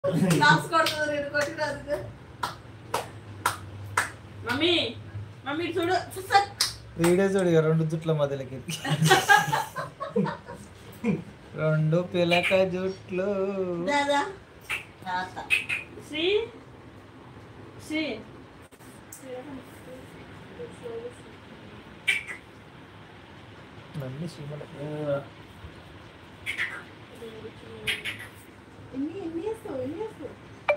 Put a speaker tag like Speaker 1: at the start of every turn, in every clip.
Speaker 1: Claps కొడుతుంది రెండు కొట్టిన అందుకు మమ్మీ మమ్మీ ఇటు చూడు సక్.
Speaker 2: వీడియో చూడు ఇక రెండు జుట్ల మొదలకి రెండు పిలక జుట్లు
Speaker 1: దాదా శ్రీ శ్రీ
Speaker 2: నన్ను సీమల
Speaker 1: ఎన్ని ఎన్ని వేస్తావు ఎన్ని వేస్తావు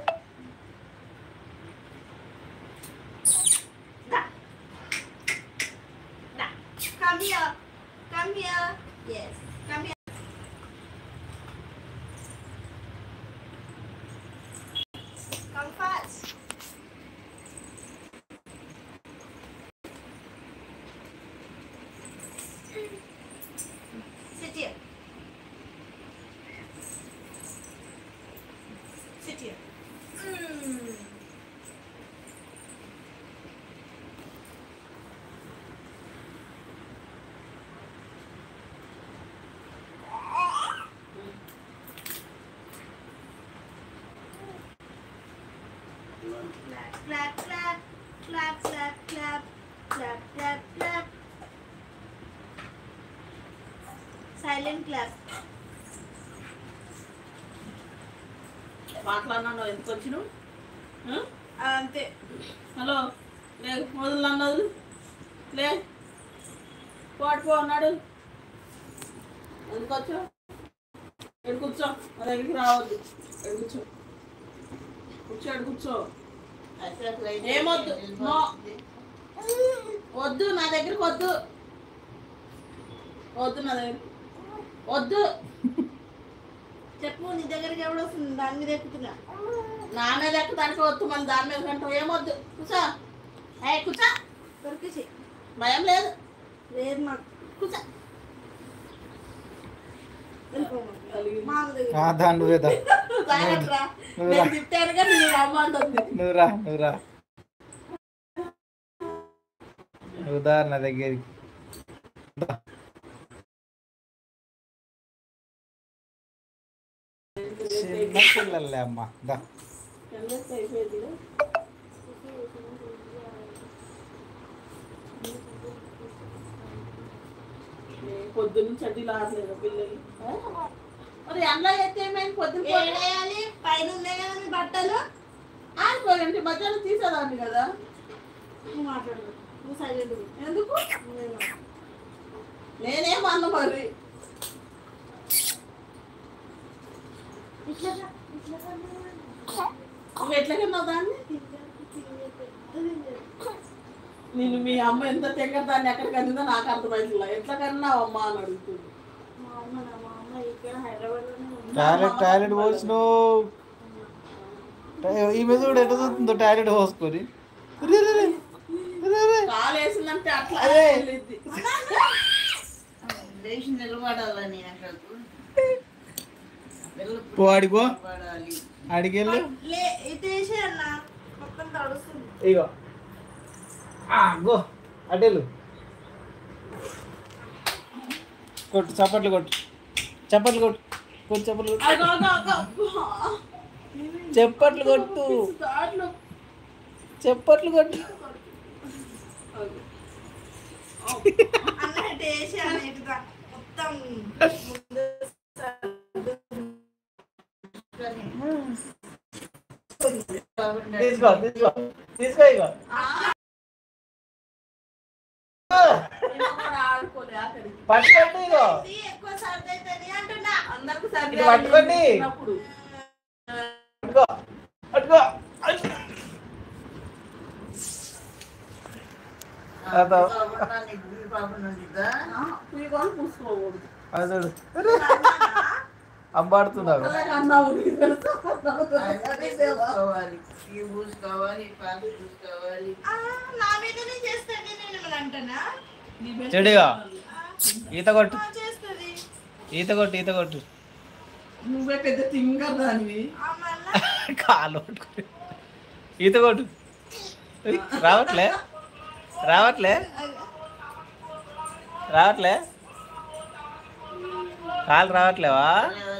Speaker 1: Come here. Come here. Yes. Come here. Come fast. Sit here. Sit here. Mm. Clap, clap, clap, clap, clap, clap, clap, clap. Silent clap.
Speaker 3: మాట్లాడినాను ఎందుకు వచ్చినావు ఆ?
Speaker 1: అంతే
Speaker 3: హలో లే మొదలు అన్నది లే పోటు పో అన్నాడు ఎందుకు వచ్చావు ఎడు కూర్చో నా దగ్గరికి రావద్దు ఎడు కూర్చో కూర్చో ఎడు కూర్చో ఏమొద్దు నో వద్దు నా దగ్గరికి వద్దు వద్దు నా దగ్గర వద్దు
Speaker 1: చెప్పు నీ దగ్గరికి ఎవడు వస్తుంది దాని మీద ఎక్కుతున్నా
Speaker 3: నా మీద ఎక్కడానికి వద్దు మళ్ళీ దాని మీద కంటావు ఏమొద్దు కూర్చో ఏ కూర్చో
Speaker 1: దొరికేసి
Speaker 3: భయం లేదు
Speaker 1: లేదు మాకు
Speaker 3: కూర్చో
Speaker 1: వెళ్ళిపోమా మా అమ్మ దగ్గర
Speaker 2: ఆ, దా నువ్వే దా
Speaker 3: జాగ్రత్త రా.
Speaker 2: నువ్వు
Speaker 3: నేను
Speaker 2: రా.
Speaker 3: తిట్టానుగా నీ అమ్మ అంటుంది
Speaker 2: నువ్వు రా నువ్వు రా నువ్వు దా నా దగ్గరికి దా. చిన్న పిల్లలే అమ్మ దా
Speaker 3: ఎంతసేపు అయిపోయింది పొద్దున్న చడ్డీలు ఆడలేదు పిల్లలు ఆ? మరి అందులో అయితే ఏమైంది పొద్దున్న
Speaker 1: ఏం వేయాలి పైన ఉన్నాయి కదా మీ బట్టలు
Speaker 3: ఆడిపోయింది మధ్యాహ్నం తీసేదాన్ని కదా
Speaker 1: నువ్వు మాట్లాడు నువ్వు సైలెంట్
Speaker 3: ఎందుకు నేనేమన్నా మరి
Speaker 1: ఇట్లా రా, ఇట్లా రా.
Speaker 3: నువ్వు ఎట్లా కన్నావు దాన్ని నేను మీ అమ్మ ఎంత తెగ దాన్ని ఎక్కడ కనిందో నాకు అర్థమైతుందా ఎట్లా కన్నావు అమ్మ అని అడుగుతుంది
Speaker 1: మా అమ్మ నా మా అమ్మ ఇక్కడ హైదరాబాద్లోనే ఉంది
Speaker 2: టాయిలెట్ టాయిలెట్ పోసిను ఈమె చూడు ఎట్లా చూస్తుందో టాయిలెట్ పోసుకొని రే, రే, రే. రే, రే.
Speaker 3: కాలు వేసిందంటే అట్లా
Speaker 2: అదే.
Speaker 3: వెళ్ళిద్ది.
Speaker 4: లేచి నిలబడాలని అక్కడకు
Speaker 2: పో ఆడిపో
Speaker 4: నిలబడాలి
Speaker 2: ఆడికెళ్ళు
Speaker 1: లే ఇటు వేసే అన్న మొత్తం తడుస్తుంది
Speaker 2: ఇగో ఆ, గో అటెలు కొట్టు చప్పట్లు కొట్టు చప్పట్లు కొట్టు కొట్టు చప్పట్లు కొట్టు
Speaker 3: అగో, అగో, అగో, అబ్బా.
Speaker 2: చప్పట్లు కొట్టు
Speaker 3: దాంట్లో
Speaker 2: చప్పట్లు కొట్టు
Speaker 1: అన్న ఇటు వేసే అన్న ఇటుగా మొత్తం ముందు
Speaker 2: తీసుకో తీసుకో తీసుకో ఇగో
Speaker 3: నేను కూడా ఆడుకోలే ఆఖరికి.
Speaker 2: పట్టుకోండి ఇగో
Speaker 1: ఇది ఎక్కువ సర్ది అవుతుంది అంటున్నా
Speaker 3: అందరికి సర్ది
Speaker 2: ఇటు పట్టుకోండి.
Speaker 3: చిన్నప్పుడు.
Speaker 2: పట్టుకో పట్టుకో అదో.
Speaker 3: ఆ, పీకొని పూసుకోకూడదు.
Speaker 2: అది చూడు అంబాడుతున్నారు
Speaker 3: అలాగే అన్నావు నీకు తెలుసా?
Speaker 4: చూసుకోవాలి ఈ పూసుకోవాలి పాత పూసుకోవాలి
Speaker 1: ఆ, నా మీదనే చేస్తాను నేను ఏమన్నా అంటానా
Speaker 3: నీ బెల్ట్
Speaker 2: చెడుగా ఈత కొట్టు
Speaker 1: ఆ, చేస్తుంది
Speaker 2: ఈత కొట్టు ఈత కొట్టు
Speaker 3: నువ్వే పెద్ద తింగర్ దానివి
Speaker 1: ఆ, మళ్ళా
Speaker 2: కాలు పట్టుకుని ఈత కొట్టు ఉయ్, రావట్లే రావట్లే రావట్లే కాలు రావట్లేవా
Speaker 4: లేదా